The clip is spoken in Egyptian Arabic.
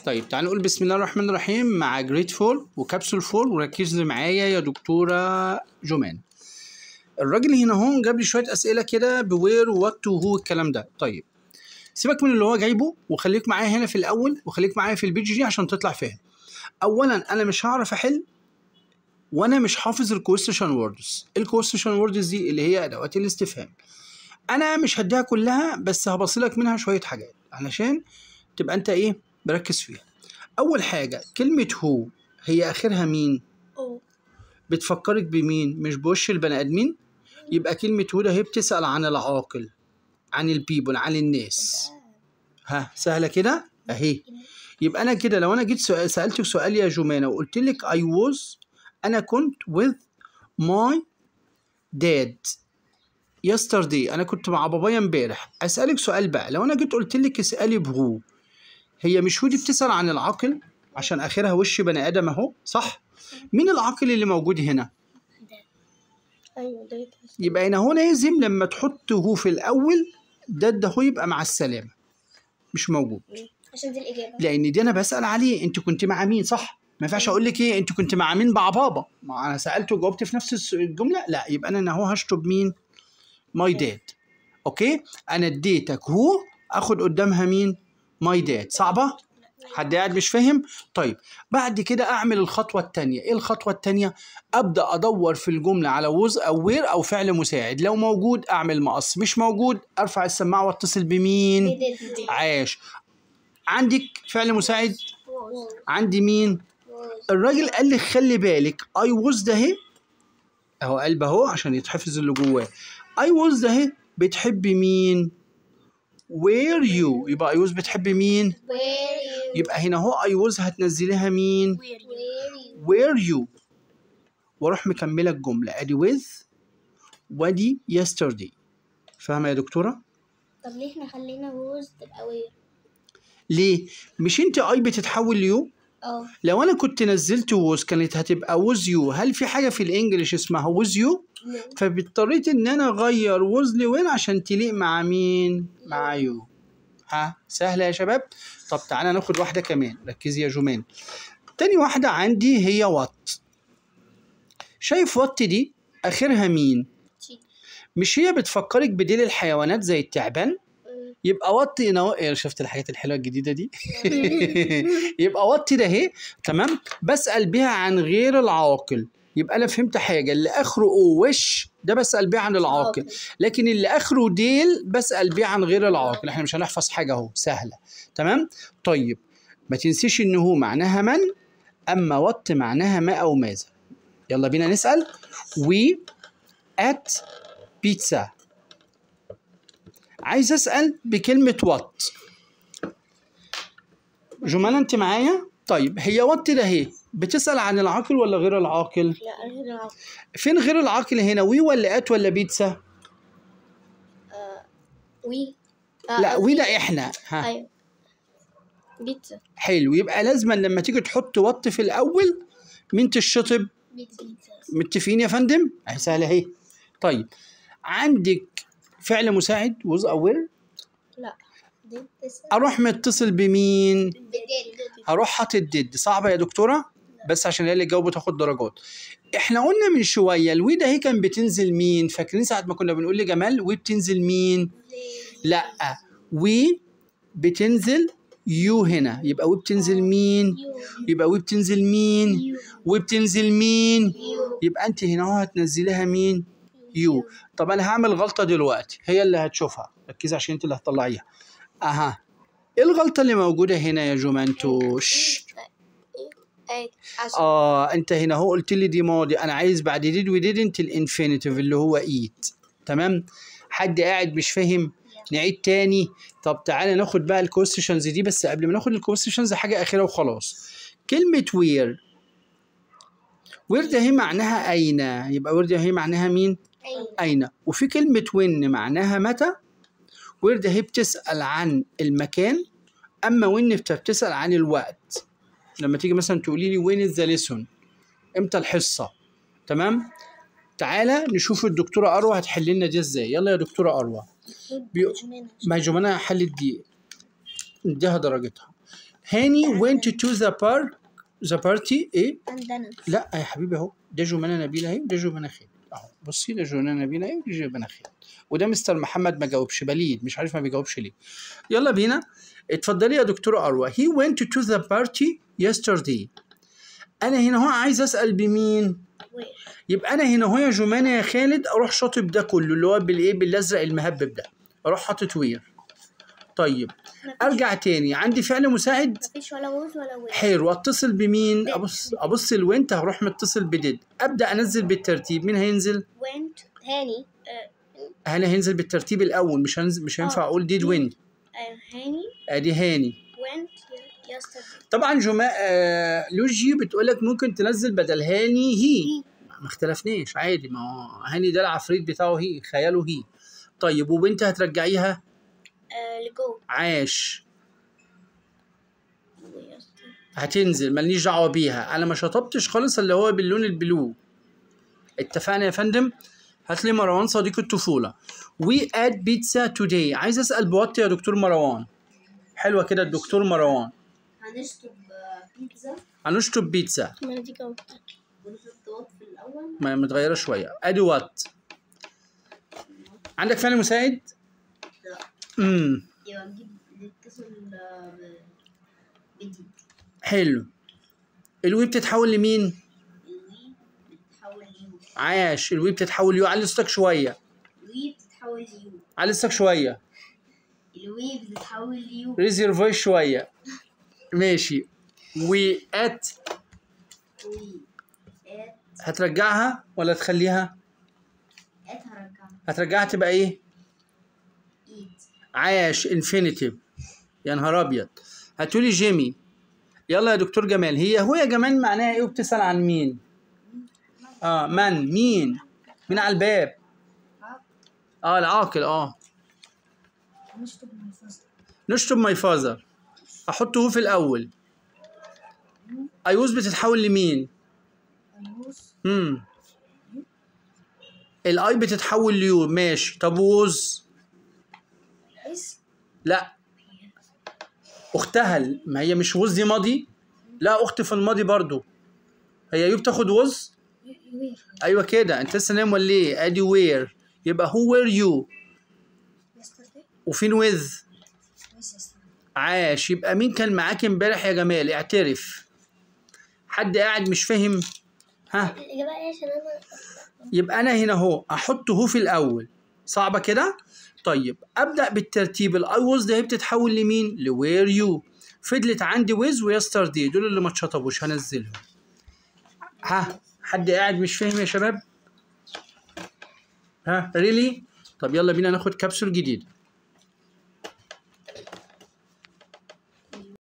طيب تعالوا نقول بسم الله الرحمن الرحيم مع جريد فور وكبسول فور وركزوا معايا يا دكتورة جمان الراجل هنا هون جاب لي شوية أسئلة كده بوير وات وهو الكلام ده طيب سيبك من اللي هو جايبه وخليك معايا هنا في الأول وخليك معايا في البيج دي عشان تطلع فاهم أولا أنا مش هعرف أحل وأنا مش حافظ الكويستشن ووردز الكويستشن ووردز دي اللي هي أدوات الاستفهام أنا مش هديها كلها بس هبصلك منها شوية حاجات علشان تبقى أنت إيه بركز فيها اول حاجه كلمه هو هي اخرها مين أو بتفكرك بمين مش بوش البني ادمين يبقى كلمه هو ده هي بتسال عن العاقل عن البيبل عن الناس ها سهله كده اهي يبقى انا كده لو انا جيت سؤال سالتك سؤال يا جمانه وقلت لك I was انا كنت with my dad yesterday انا كنت مع بابايا امبارح اسالك سؤال بقى لو انا جيت قلت لك اسالي بهو هي مش ودي بتسأل عن العاقل عشان آخرها وش بني آدم أهو صح؟ مين العاقل اللي موجود هنا؟ أيوة ده يتحسن. يبقى هنا هو لازم لما تحط هو في الأول ده ده هو يبقى مع السلامة مش موجود عشان دي الإجابة لأن دي أنا بسأل عليه أنت كنت مع مين صح؟ ما ينفعش أقول لك إيه أنت كنت مع مين مع بابا؟ ما أنا سألته وجاوبت في نفس الس- الجملة لا يبقى أنا هنا هو هشطب مين؟ ماي داد أوكي؟ أنا اديتك هو آخد قدامها مين؟ ماي داد صعبة؟ حد قاعد مش فاهم؟ طيب بعد كده اعمل الخطوة التانية، ايه الخطوة التانية؟ ابدا ادور في الجملة على وز او وير او فعل مساعد، لو موجود اعمل مقص، مش موجود ارفع السماعة واتصل بمين؟ دي دي دي عاش. عندك فعل مساعد؟ عندي مين؟ الراجل قال لي خلي بالك اي ووز ده اهي اهو قلب اهو عشان يتحفظ اللي جواه. اي ووز ده اهي بتحب مين؟ وير يو يبقى اي ووز بتحب مين؟ Where you يبقى هنا اهو اي ووز هتنزليها مين؟ Where you where you واروح مكمله الجمله ادي with وادي yesterday فاهمه يا دكتوره طب ليه احنا خلينا ووز تبقى وير ليه مش انت اي بتتحول ليو اه لو انا كنت نزلت ووز كانت هتبقى ووز يو هل في حاجه في الانجليش اسمها ووز يو فاضطريت ان انا اغير ووز لوين عشان تليق مع مين مع يو ها سهله يا شباب طب تعالى ناخد واحده كمان ركزي يا جمان تاني واحده عندي هي وات شايف وات دي اخرها مين مش هي بتفكرك بديل الحيوانات زي التعبان يبقى وطي هنا أهو- إيه، شفت الحاجات الحلوه الجديده دي يبقى وطي ده اهي تمام بسال بيها عن غير العاقل يبقى انا فهمت حاجه اللي اخره او وش ده بسال بيه عن العاقل لكن اللي اخره ديل بسال بيه عن غير العاقل احنا مش هنحفظ حاجه اهو سهله تمام طيب ما تنسيش ان هو معناها من اما وات معناها ما او ماذا يلا بينا نسال وي ات بيتزا عايز اسال بكلمه وات جمانة انت معايا طيب هي وات ده اهي بتسال عن العاقل ولا غير العاقل لا غير العقل فين غير العاقل هنا وي ولا ات ولا بيتزا وي لا وي ده احنا ها ايوه بيتزا حلو يبقى لازما لما تيجي تحط وات في الاول مين تشطب بيتزا متفقين يا فندم اهي سهله اهي طيب عندك فعل مساعد وز اوير لا دي بتسأل اروح متصل بمين بدل هروح حاطط ديد صعبه يا دكتوره بس عشان هي اللي تجاوب تاخد درجات احنا قلنا من شويه الوي ده هي كان بتنزل مين فاكرين ساعه ما كنا بنقول لجمال وي بتنزل مين لا وي بتنزل يو هنا يبقى وي بتنزل مين يبقى وي بتنزل مين وي بتنزل مين يبقى انت هنا اهو هتنزليها مين يو طب انا هعمل غلطه دلوقتي هي اللي هتشوفها ركزي عشان انت اللي هتطلعيها اها ايه الغلطه اللي موجوده هنا يا جومانتوش ايه عشان اه انت هنا هو قلت لي دي ماضي انا عايز بعد ديد وديدنت الانفينيتيف اللي هو ايت تمام حد قاعد مش فاهم نعيد تاني طب تعالى ناخد بقى الكويستشنز دي بس قبل ما ناخد الكويستشنز حاجه اخيره وخلاص كلمه وير وير ده هي معناها اين يبقى وير ده هي معناها مين ايوه أين وفي كلمة وين معناها متى وير هي بتسأل عن المكان أما وين بتسأل عن الوقت لما تيجي مثلا تقولي لي وين ذا ليسون امتى الحصة تمام تعالى نشوف الدكتورة أروى هتحل لنا دي ازاي يلا يا دكتورة أروى بيو- ما جمانة حلت دي اديها درجتها هاني went to the park the party ايه عندنا لا يا حبيبي اهو ده جمانة نبيلة اهي وده جمانة خالد اهو بصي ده جمانة نبيلة اهي وده جمانة خالد وده مستر محمد ما جاوبش بليد مش عارف ما بيجاوبش ليه يلا بينا اتفضلي يا دكتورة أروى he went to the party yesterday أنا هنا هو عايز أسأل بمين وير يبقى أنا هنا هو يا جمانة يا خالد أروح شاطب ده كله اللي هو بالإيه بالأزرق المهبب ده أروح حاطط وير طيب أرجع تاني عندي فعل مساعد مفيش ولا ووز ولا وير حلو اتصل بمين Did. ابص ابص الوينت هروح متصل بديد ابدا انزل بالترتيب مين هينزل went هاني آه، انا هينزل بالترتيب الاول مش هنزل مش هينفع آه. اقول ديد وين آه، هاني ادي هاني went yesterday طبعا جماعة آه لوجي بتقول لك ممكن تنزل بدل هاني هي هي. ما اختلفناش عادي ما هو هاني ده العفريت بتاعه هي خياله هي طيب وبنت هترجعيها آه، لجو عاش yesterday. هتنزل ماليش دعوه بيها انا ما شطبتش خالص اللي هو باللون البلو اتفقنا يا فندم هات لي مروان صديق الطفوله وي ات بيتزا توداي عايز اسال بوطي يا دكتور مروان حلوه كده الدكتور مروان هنشطب بيتزا هنشطب بيتزا ما انا دي جاوبتها ونحط وات في الأول ما متغيره شويه ادي وات عندك فعل مساعد لا امم يبقى نجيب نتصل آه، ب- بدي حلو الوي بتتحول لمين الوي بتتحول ليو عاش الوي بتتحول يو علي صوتك شويه الوي بتتحول ليو علي صوتك شويه الوي بتتحول ليو ريز يور فويس شويه ماشي وي ات وي ات هترجعها ولا تخليها ات هرجعها هترجعها تبقى ايه ايت عاش انفينيتيف يا نهار ابيض هتقولي جيمي يلا يا دكتور جمال هي هو يا جمال معناها ايه وبتسال عن مين اه من مين مين على الباب اه العاقل اه هنشطب المفصل نشطب ماي فازر احط هو في الاول ايوز بتتحول لمين هنوس امم الاي بتتحول ليو ماشي طب ووز اس لا اختها ال- ما هي مش ووز دي ماضي لا اختي في الماضي برضو هي يو بتاخد ووز وير ايوه كده انت لسه نايم ولا ايه ادي وير يبقى هو وير يو يسترداي وفين ويز ويس يسترداي عاش يبقى مين كان معاك امبارح يا جمال اعترف حد قاعد مش فاهم ها الإجابة إيه عشان أنا يبقى انا هنا اهو احط هو في الاول صعبه كده طيب ابدا بالترتيب الاي ووز ده هي بتتحول لمين لوير يو فضلت عندي ويز ويستردي دول اللي ما اتشطبوش هنزلهم ها حد قاعد مش فاهم يا شباب ها ريلي طب يلا بينا ناخد كبسول جديد